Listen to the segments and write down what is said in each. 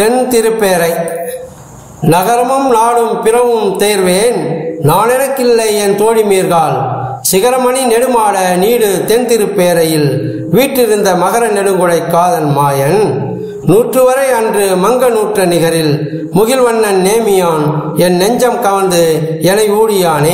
தென் திருப்பேரை நகரமும் நாடும் பிறவும் தேர்வேன் நானெனக்கில்லை என் தோழி மீர்கால் சிகரமணி நெடுமாட நீடு தென் திருப்பேரையில் வீற்றிருந்த மகர நெடுங்குடை காதன் மாயன் நூற்று வரை அன்று மங்க நூற்ற நிகரில் முகில்வண்ணன் நேமியான் என் நெஞ்சம் கவர்ந்து எனை ஊடியானே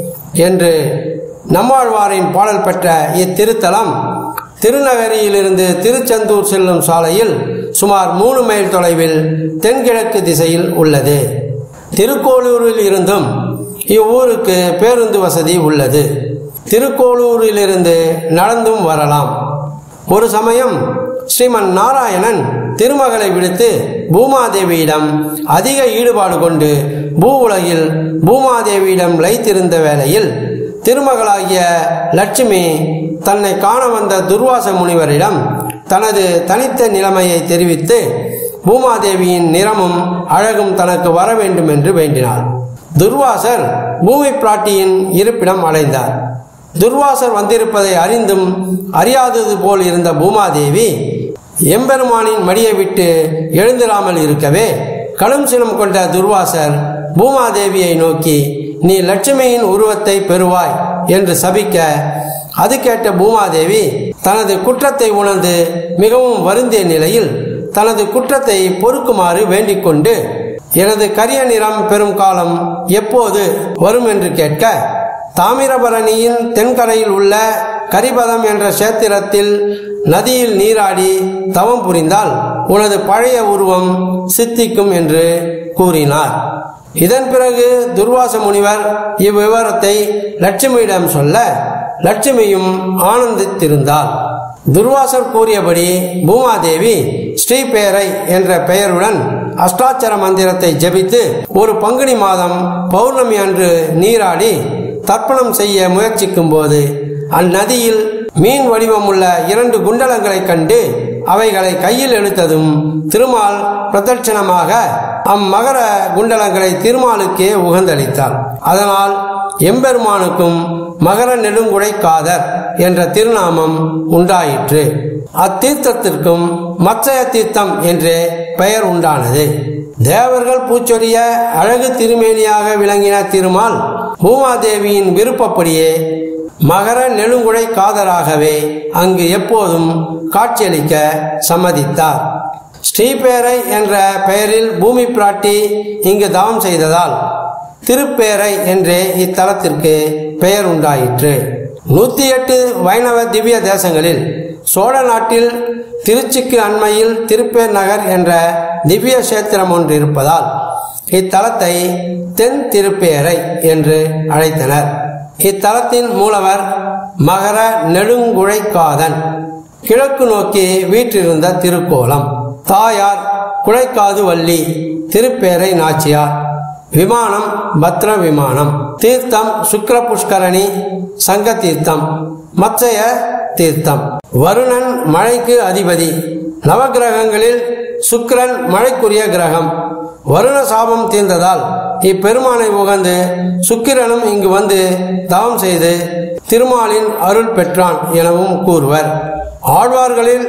என்று நம்மாழ்வாரின் பாடல் பெற்ற இத்திருத்தலம் திருநகரியிலிருந்து திருச்செந்தூர் செல்லும் சாலையில் சுமார் மூணு மைல் தொலைவில் தென்கிழக்கு திசையில் உள்ளது திருக்கோளூரில் இருந்தும் இவ்வூருக்கு பேருந்து வசதி உள்ளது திருக்கோளூரிலிருந்து நடந்தும் வரலாம் ஒரு சமயம் ஸ்ரீமன் நாராயணன் திருமகளை விடுத்து பூமாதேவியிடம் அதிக ஈடுபாடு கொண்டு பூ உலகில் பூமாதேவியிடம் லைத்திருந்த வேளையில் திருமகளாகிய லட்சுமி தன்னை காண வந்த துர்வாச முனிவரிடம் தனது தனித்த நிலைமையை தெரிவித்து பூமாதேவியின் நிறமும் அழகும் தனக்கு வர வேண்டும் என்று வேண்டினார் துர்வாசர் பூமி பிராட்டியின் இருப்பிடம் அடைந்தார் துர்வாசர் வந்திருப்பதை அறிந்தும் அறியாதது போல் இருந்த பூமாதேவி எம்பெருமானின் மடியை விட்டு எழுந்திராமல் இருக்கவே கடும் சினம் கொண்ட துர்வாசர் பூமாதேவியை நோக்கி நீ லட்சுமியின் உருவத்தை பெறுவாய் என்று சபிக்க அது கேட்ட பூமாதேவி தனது குற்றத்தை உணர்ந்து மிகவும் வருந்திய நிலையில் தனது குற்றத்தை பொறுக்குமாறு வேண்டிக் கொண்டு எனது கரிய நிறம் பெறும் காலம் எப்போது வரும் என்று கேட்க தாமிரபரணியின் தென்கரையில் உள்ள கரிபதம் என்ற சேத்திரத்தில் நதியில் நீராடி தவம் புரிந்தால் உனது பழைய உருவம் சித்திக்கும் என்று கூறினார் இதன் பிறகு துர்வாச முனிவர் இவ்விவரத்தை லட்சுமியிடம் சொல்ல லட்சுமியும் ஆனந்தித்திருந்தாள் துர்வாசர் கூறியபடி பூமாதேவி ஸ்ரீபேரை என்ற பெயருடன் அஷ்டாட்சர மந்திரத்தை ஜபித்து ஒரு பங்குனி மாதம் பௌர்ணமி அன்று நீராடி தர்ப்பணம் செய்ய முயற்சிக்கும் போது அந்நதியில் மீன் வடிவமுள்ள இரண்டு குண்டலங்களைக் கண்டு அவைகளை கையில் எடுத்ததும் திருமால் பிரதட்சணமாக அம்மகர குண்டலங்களை திருமாலுக்கே உகந்தளித்தார் அதனால் எம்பெருமானுக்கும் மகர நெடுங்குடை காதர் என்ற திருநாமம் உண்டாயிற்று அத்தீர்த்தத்திற்கும் மத்சய தீர்த்தம் என்றே பெயர் உண்டானது தேவர்கள் பூச்சொரிய அழகு திருமேனியாக விளங்கின திருமால் பூமாதேவியின் விருப்பப்படியே மகர நெடுங்குடை காதராகவே அங்கு எப்போதும் காட்சியளிக்க சம்மதித்தார் ஸ்ரீபேரை என்ற பெயரில் பூமி பிராட்டி இங்கு தவம் செய்ததால் திருப்பேரை என்றே இத்தலத்திற்கு பெயர் உண்டாயிற்று நூத்தி எட்டு வைணவ திவ்ய தேசங்களில் சோழ நாட்டில் திருச்சிக்கு அண்மையில் திருப்பேர் நகர் என்ற திவ்ய கஷேத்திரம் ஒன்று இருப்பதால் இத்தலத்தை தென் திருப்பேரை என்று அழைத்தனர் இத்தலத்தின் மூலவர் மகர நெடுங்குழைக்காதன் கிழக்கு நோக்கி வீற்றிருந்த திருக்கோலம் தாயார் குழைக்காது வள்ளி திருப்பேரை நாச்சியார் விமானம் பத்ர விமானம் தீர்த்தம் சுக்ர புஷ்கரணி சங்க தீர்த்தம் மத்சய தீர்த்தம் வருணன் மழைக்கு அதிபதி நவகிரகங்களில் சுக்கிரன் மழைக்குரிய கிரகம் வருண சாபம் தீர்ந்ததால் இப்பெருமானை உகந்து சுக்கிரனும் இங்கு வந்து தவம் செய்து திருமாலின் அருள் பெற்றான் எனவும் கூறுவர் ஆழ்வார்களில்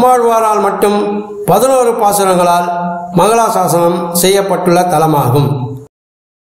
நம்மாழ்வாரால் மட்டும் பதினோரு பாசுரங்களால் மங்களாசாசனம் செய்யப்பட்டுள்ள தலமாகும்